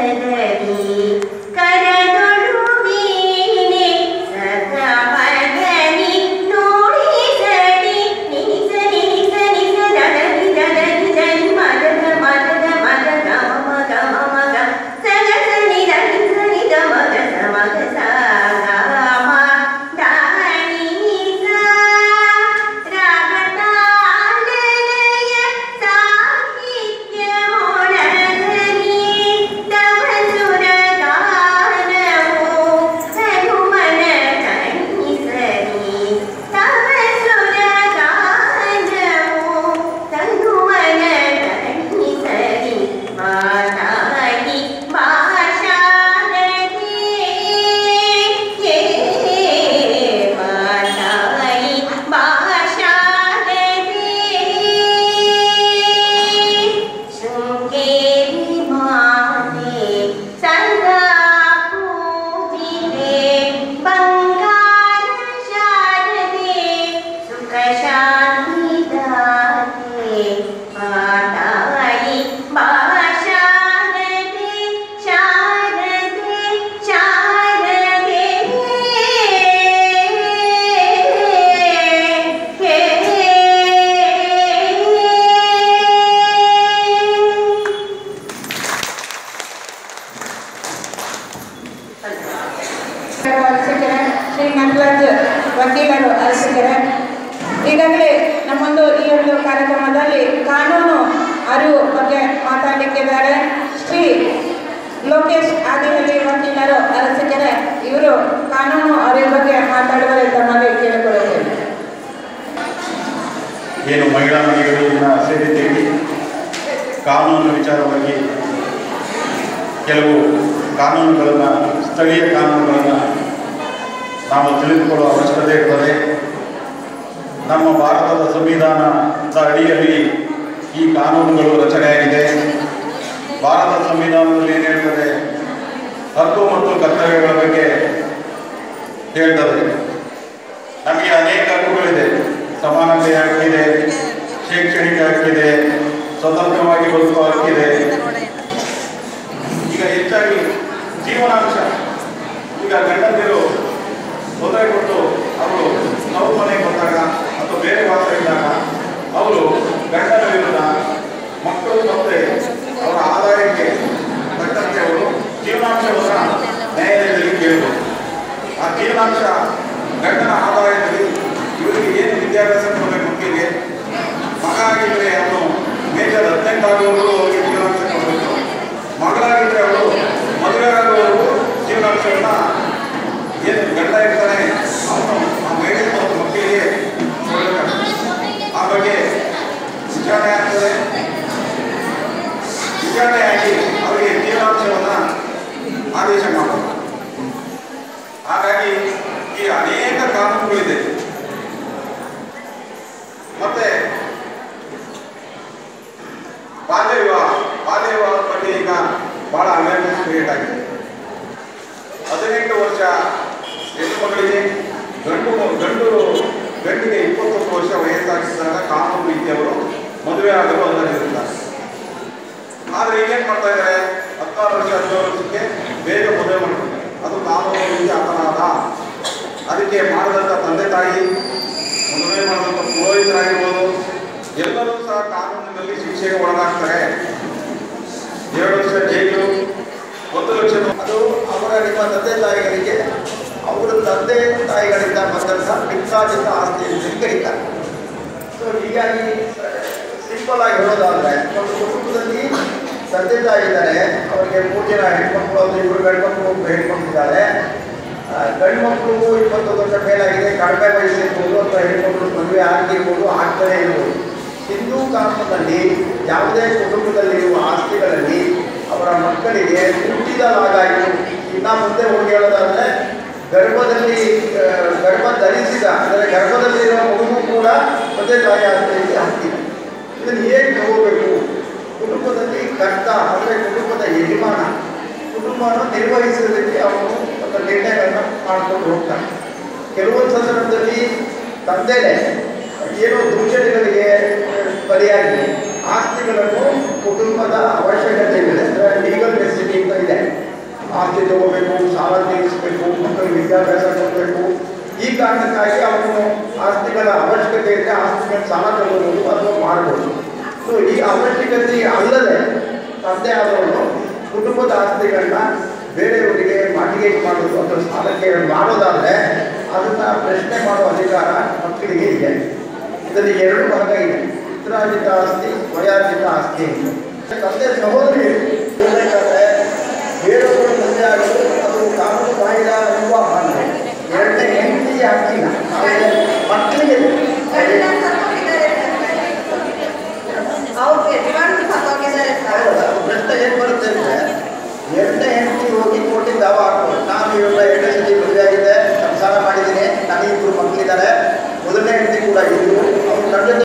ವಕೀಲರು ಅರಸಿಕರೆ ಈಗಾಗಲೇ ನಮ್ಮೊಂದು ಈ ಒಂದು ಕಾರ್ಯಕ್ರಮದಲ್ಲಿ ಕಾನೂನು ಅರಿವು ಬಗ್ಗೆ ಮಾತಾಡಲಿಕ್ಕಿದ್ದಾರೆ ಶ್ರೀ ಲೋಕೇಶ್ ಆದಿಹಳ್ಳಿ ವಕೀಲರು ಅರಸಿಕೆರೆ ಇವರು ಕಾನೂನು ಅರಿವು ಬಗ್ಗೆ ಮಾತಾಡುವ ತಮ್ಮಲ್ಲಿ ಕೇಳಿಕೊಳ್ಳುತ್ತೇನೆ ಏನು ಮಹಿಳಾ ಮನೆಗಳನ್ನ ಸೇರಿದ್ದೀವಿ ಕಾನೂನು ವಿಚಾರವಾಗಿ ಕೆಲವು ಕಾನೂನುಗಳನ್ನು ಸ್ಥಳೀಯ ಕಾನೂನುಗಳನ್ನು ನಾವು ತಿಳಿದುಕೊಳ್ಳುವ ಅವಶ್ಯಕತೆ ಇರ್ತದೆ ನಮ್ಮ ಭಾರತದ ಸಂವಿಧಾನದ ಅಡಿಯಲ್ಲಿ ಈ ಕಾನೂನುಗಳು ರಚನೆಯಾಗಿದೆ ಭಾರತದ ಸಂವಿಧಾನದಲ್ಲಿ ಏನು ಹೇಳ್ತದೆ ಹಕ್ಕು ಮತ್ತು ಕರ್ತವ್ಯಗಳ ಬಗ್ಗೆ ಹೇಳ್ತದೆ ನಮಗೆ ಅನೇಕ ಹಕ್ಕುಗಳಿದೆ ಸಮಾನತೆ ಹಕ್ಕಿದೆ ಶೈಕ್ಷಣಿಕ ಹಕ್ಕಿದೆ ಸ್ವತಂತ್ರವಾಗಿ ಬದುಕುವ ಹಕ್ಕಿದೆ ಈಗ ಹೆಚ್ಚಾಗಿ ಜೀವನಾಂಶ ಈಗ ಗಂಡಂದಿರು ತೊಂದರೆ ಕೊಟ್ಟು ಅವರು ನಾವು ಮನೆಗೆ ಬಂದಾಗ ಅಥವಾ ಬೇರೆ ವಾಸ ಇದ್ದಾಗ ಅವರು ಗಂಡನ ವಿರುದ್ಧ ಮಕ್ಕಳು ಮತ್ತೆ ಅವರ ಆದಾಯಕ್ಕೆ ತಕ್ಕಂತೆ ಅವರು ಜೀವನಾಂಶವನ್ನು ನ್ಯಾಯಾಲಯದಲ್ಲಿ ಕೇಳಬಹುದು ಆ ಜೀವನಾಂಶ ಗಂಡನ ಆದಾಯದಲ್ಲಿ ಇವರಿಗೆ ಏನು ವಿದ್ಯಾಭ್ಯಾಸ ಕೊಡಬೇಕು ಮಕ್ಕಳಿಗೆ ಮಗ ಆಗಿದ್ರೆ ಅವನು ಮೇಜರ್ ಹದಿನೆಂಟು ಆಗುವವರೆಗೂ ಅವರಿಗೆ ಜೀವನಾಂಶ ಕೊಡಬೇಕು ಮಗಳಾಗಿದ್ರೆ ಅವಳು ಮದುವೆ ಆಗುವವರೆಗೂ ಜೀವನಾಂಶವನ್ನ ಏನು ಗಂಡ ಇರ್ತಾನೆ ಅವನು ಆ ಮೇಜರ್ ಮತ್ತು ಮಕ್ಕಳಿಗೆ ಕೊಡಬೇಕಾಗ್ತದೆ ಆ ಬಗ್ಗೆ ವಿಚಾರಣೆ ಆಗ್ತದೆ ವಿಚಾರಣೆ ಆಗಿ ಅವರಿಗೆ ಜೀವನಾಂಶವನ್ನ ಆದೇಶ ಮಾಡಬೇಕು ಹಾಗಾಗಿ ಈ ಅನೇಕ ಕಾನೂನುಗಳಿದೆ ಮತ್ತೆ ಬಾಲ್ಯ ವಿವಾಹ ಬಾಲ್ಯ ವಿವಾಹದ ಬಗ್ಗೆ ಈಗ ಬಹಳ ಅವೇರ್ನೆಸ್ ಕ್ರಿಯೇಟ್ ಆಗಿದೆ ಹದಿನೆಂಟು ವರ್ಷ ಹೆಣ್ಣು ಮಕ್ಕಳಿಗೆ ಗಂಡು ಗಂಡು ಗಂಡಿಗೆ ಇಪ್ಪತ್ತೊಂದು ವರ್ಷ ವಯಸ್ಸಾಗಿದ್ದಾಗ ಕಾನೂನು ರೀತಿಯವರು ಮದುವೆ ಆಗಲು ಅನುಮತಿಸುತ್ತಾರೆ ಆದ್ರೆ ಈಗೇನ್ ಮಾಡ್ತಾ ಇದ್ದಾರೆ ಹತ್ತಾರು ವರ್ಷ ಹದಿನೇಳು ವರ್ಷಕ್ಕೆ ಬೇಗ ಮದುವೆ ಮಾಡ್ತಾರೆ ಅದು ಕಾನೂನು ರೀತಿ ಅಪರಾಧ ಅದಕ್ಕೆ ಮಾಡಿದಂಥ ತಂದೆ ತಾಯಿ ಮದುವೆ ಮಾಡಿದಂಥ ಪುರೋಹಿತರಾಗಿರ್ಬೋದು ಎಲ್ಲರೂ ಸಹ ಕಾನೂನಿನಲ್ಲಿ ಶಿಕ್ಷೆಗೆ ಒಳಗಾಗ್ತಾರೆ ಎರಡು ವರ್ಷ ಜೈಲು ಒಂದು ಲಕ್ಷ ಅದು ಅವರ ನಿಮ್ಮ ತಂದೆ ತಾಯಿಗಳಿಗೆ ಅವರ ತಂದೆ ತಾಯಿಗಳಿಂದ ಬಂದಂಥ ಪಿತ್ರಾಜಿತ ಆಸ್ತಿ ಅಂತ ಕರೀತಾರೆ ಸೊ ಹೀಗಾಗಿ ಸಿಂಪಲ್ ಆಗಿ ಹೇಳೋದಾದ್ರೆ ಒಂದು ಕುಟುಂಬದಲ್ಲಿ ತಂದೆ ತಾಯಿ ಇದ್ದಾರೆ ಅವರಿಗೆ ಮೂರು ಜನ ಹೆಣ್ಮಕ್ಳು ಒಂದು ಇಬ್ಬರು ಗಂಡು ಮಕ್ಕಳು ಒಬ್ಬರು ಹೆಣ್ಮಕ್ಳಿದ್ದಾರೆ ಆ, ಗಂಡು ಮಕ್ಕಳು ಇಪ್ಪತ್ತೊಂದು ವರ್ಷ ಮೇಲಾಗಿದೆ ಕಡಿಮೆ ವಯಸ್ಸಿರ್ಬೋದು ಅಥವಾ ಹೆಣ್ಮಕ್ಳು ಮದುವೆ ಆಗಿರ್ಬೋದು ಆಗ್ತಾನೆ ಇರ್ಬೋದು ಹಿಂದೂ ಕಾನೂನಲ್ಲಿ ಯಾವುದೇ ಕುಟುಂಬದಲ್ಲಿರುವ ಆಸ್ತಿಗಳಲ್ಲಿ ಅವರ ಮಕ್ಕಳಿಗೆ ಹುಟ್ಟಿದಲಾಗಾಯಿತು ಇನ್ನ ಮುಂದೆ ಹೋಗಿ ಹೇಳೋದಾದ್ರೆ ಗರ್ಭದಲ್ಲಿ ಆ, ಗರ್ಭ ಧರಿಸಿದ ಅಂದರೆ ಗರ್ಭದಲ್ಲಿರೋ ಮಗುವು ಕೂಡ ತಂದೆ ತಾಯಿ ಆಸ್ತಿಯಲ್ಲಿ ಹಕ್ಕಿದೆ ಇದನ್ನು ಹೇಗೆ ತಗೋಬೇಕು ಕುಟುಂಬದಲ್ಲಿ ಕರ್ತ ಅಂದರೆ ಕುಟುಂಬದ ಯಜಮಾನ ಕುಟುಂಬವನ್ನು ನಿರ್ವಹಿಸೋದಕ್ಕೆ ಅವನು ಒಂದು ನಿರ್ಣಯಗಳನ್ನು ಮಾಡ್ಕೊಂಡು ಹೋಗ್ತಾನೆ ಕೆಲವೊಂದು ಸಂದರ್ಭದಲ್ಲಿ ತಂದೆನೇ ಏನೋ ದೂಷಣೆಗಳಿಗೆ ಬಲಿಯಾಗಿ ಆಸ್ತಿಗಳನ್ನು ಕುಟುಂಬದ ಅವಶ್ಯಕತೆ ಇದೆ ಅಂದರೆ ಲೀಗಲ್ ನೆಸಿಟಿ ಅಂತ ಇದೆ ತಗೋಬೇಕು ಸಾಲ ತೀರಿಸಬೇಕು ಮಕ್ಕಳಿಗೆ ವಿದ್ಯಾಭ್ಯಾಸ ಕೊಡಬೇಕು ಈ ಕಾರಣಕ್ಕಾಗಿ ಅವನು ಆಸ್ತಿಗಳ ಅವಶ್ಯಕತೆ ಇದ್ದರೆ ಆಸ್ತಿಗಳ ಸಾಲ ತಗೋಬೋದು ಅಥವಾ ಮಾಡ್ಬೋದು ಸೊ ಈ ಅವಶ್ಯಕತೆ ಅಲ್ಲದೆ ತಂದೆ ಆದವನು ಕುಟುಂಬದ ಆಸ್ತಿಗಳನ್ನ ಬೇರೆಯವರಿಗೆ ಮಾಟಿಗೇಟ್ ಮಾಡೋದು ಅಥವಾ ಸಾಲಕ್ಕೆ ಮಾಡೋದಾದರೆ ಅದನ್ನ ಪ್ರಶ್ನೆ ಮಾಡುವ ಅಧಿಕಾರ ಮಕ್ಕಳಿಗೆ ಇದೆ ಇದರಲ್ಲಿ ಎರಡು ಭಾಗ ಇದೆ ಪಿತ್ರಾರ್ಜಿತ ಆಸ್ತಿ ಸ್ವಯಾರ್ಜಿತ ಆಸ್ತಿ ಅಂತ ತಂದೆ ಸಹೋದರಿ ಇರಬೇಕಾದ್ರೆ ಬೇರೆಯವರು ತಂದೆ ಆಗೋದು ಅದು ಕಾನೂನು ಬಾಹಿರ ವಿವಾಹ ಅಂದ್ರೆ ಎರಡನೇ ಹೆಂಡತಿಗೆ ಹಾಕಿಲ್ಲ ಆಮೇಲೆ ಮಕ್ಕಳಿಗೆ ಅವ್ರಿಗೆ ರಿಮಾಂಡ್ ಹಾಕೋಗಿದ್ದಾರೆ ಹೌದಾ? ಪ್ರಶ್ನೆ ಏನ್ ಬರುತ್ತೆ ಅಂದ್ರೆ ಎರಡನೇ ಹೆಂಡತಿ ಹೋಗಿ ಕೋರ್ಟಿಗೆ ದಾವ ಹಾಕ್ಬೋದು ನಾನು ಇವಾಗ ಎರಡನೇ ಸತಿ ಮದುವೆ ಆಗಿದೆ ಸಂಸಾರ ಮಾಡಿದ್ದೀನಿ ನನಗೆ ಇಬ್ಬರು ಮಕ್ಕಳಿದ್ದಾರೆ ಮೊದಲನೇ ಹೆಂಡತಿ ಕೂಡ ಇದ್ರು